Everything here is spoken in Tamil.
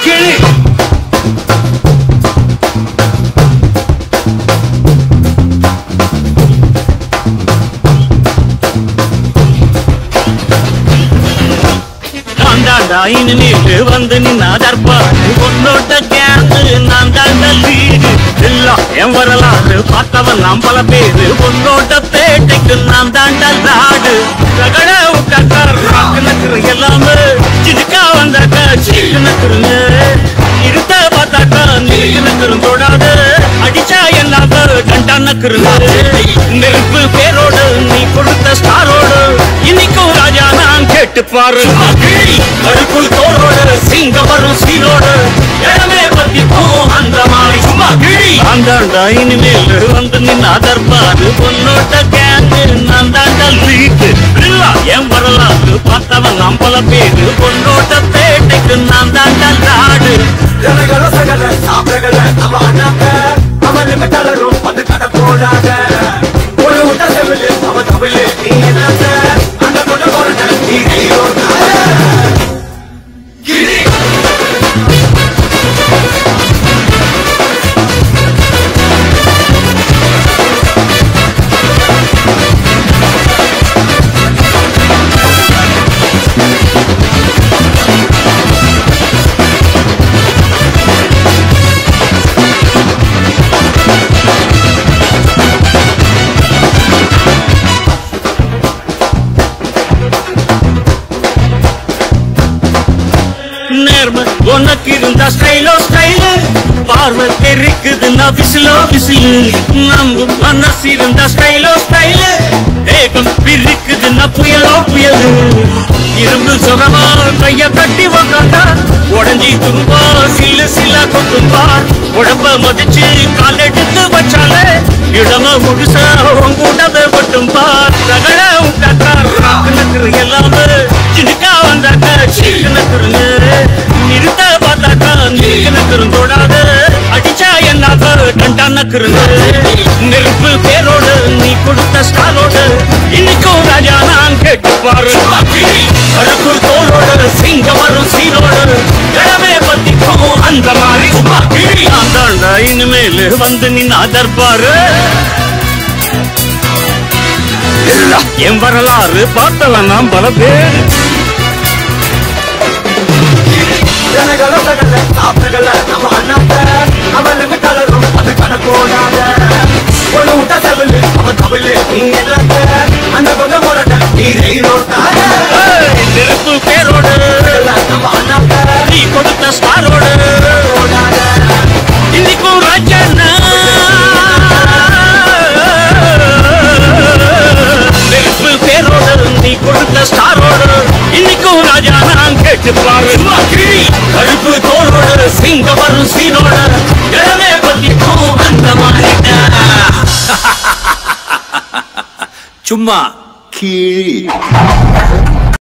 கிளி நான் தாண்டா இனிமேல் வந்து நின்னா தற்பாடு உன்னோட்ட கேந்து நான் தாண்டா லீடு எல்லாம் என் வரலாறு பார்த்தவன் நாம் பல பேரு உன்னோட்ட பேட்டைக்கு நான் தாண்டா லாடு ரகட உட்காக்கா ராக்கு நக்குற எல்லாமே சிடுக்கா வந்தாக்கா சீக்கு நக்குருங்க இருத்த பார்த்தாக்கா நீக்கு நக்குரும் தொடாது அடிச்சா எல்லாம் கண்டா நக்குருங்க நெருப்பு பேரோடு நீ கொடுத்த ஸ்டாரோடு இன்னைக்கும் ராஜா நான் கேட்டு பாரு கருப்புள் தோரோடு சிங்க வரும் சீரோடு இடமே பத்திக்கும் அந்த மாதிரி சும்மா கிழி அந்தாண்டா இனிமேல் வந்து நின்னா தர்பாரு பொன்னோட்ட கேங்கு நான் தாண்டா லீக்கு இல்லா என் வரலாறு பார்த்தவன் நாம் பல பேரு பொன்னோட்ட பேட்டைக்கு நான் தாண்டா நாடு ஜனங்கள சகல சாப்பிடல நம்ம அண்ணாத்த அவனுக்கு தளரும் வந்து கட போடாத ஒரு விட்ட செவிலு அவன் தமிழு நீ என்னத்த அந்த கொண்ட போறத நீ கையோட்டாத கிளி நேர்ம உனக்கு இருந்தா ஸ்டைலோ ஸ்டைலு பார்வை தெரிக்குதுன்னா விசிலோ விசிலு நம்பு மனசு இருந்தா ஸ்டைலோ ஸ்டைலு வேகம் பிரிக்குதுன்னா புயலோ புயலு இரும்பு சுகமா கைய கட்டி உக்காந்தா உடஞ்சி துரும்பா சில்லு சில்லா கொத்தும்பா உடம்ப மதிச்சு கால் எடுத்து வச்சாலே இடம முழுசா உங்கூட்டத மட்டும் பார் ரகட உண்டாக்கா ராக்கு நக்குற எல்லாமே சின்னுக்கா வந்தாக்கா சீக்கு நக்குருங்க நிறுத்த பார்த்தாக்கா நீக்கு நக்குரும் தொடாது அடிச்சா என்னாக கண்டா நக்குருங்க நெருப்பு பேரோடு நீ கொடுத்த ஸ்டாலோடு இன்னைக்கும் ராஜா நான் கேட்டு பாரு கருப்பு தோளோடு சிங்கம் வரும் சீரோடு இடமே பத்திக்கும் அந்த மாதிரி சும்மா கிழி நான் தாண்டா இனிமேல் வந்து நின்னா தர்பாரு எல்லாம் என் வரலாறு பார்த்தவன் நாம் பல பேர் ஜனங்கள சகல சாப்பிடல நம்ம அண்ணாத்த அவனுக்கு தளரும் அது கட போடாத ஒரு விட்ட செவிலு அவன் தமிழு நீ என்னத்த அந்த கொண்ட போறத நீ கையோட்டாத ஏய், நெருப்பு பேரோடு நம்ம அண்ணாத்த நீ கொடுத்த ஸ்டாரோடு போடாத இன்னைக்கும் ராஜாண்ணா நெருப்பு பேரோடு நீ கொடுத்த ஸ்டாரோடு இன்னைக்கும் ராஜா நான் கேட்டு பாரு கிழி கருப்பு தோளோடு சிங்க வரும் சீனோடு இடமே பத்திக்கும் அந்த மாதிரி சும்மா கீழ்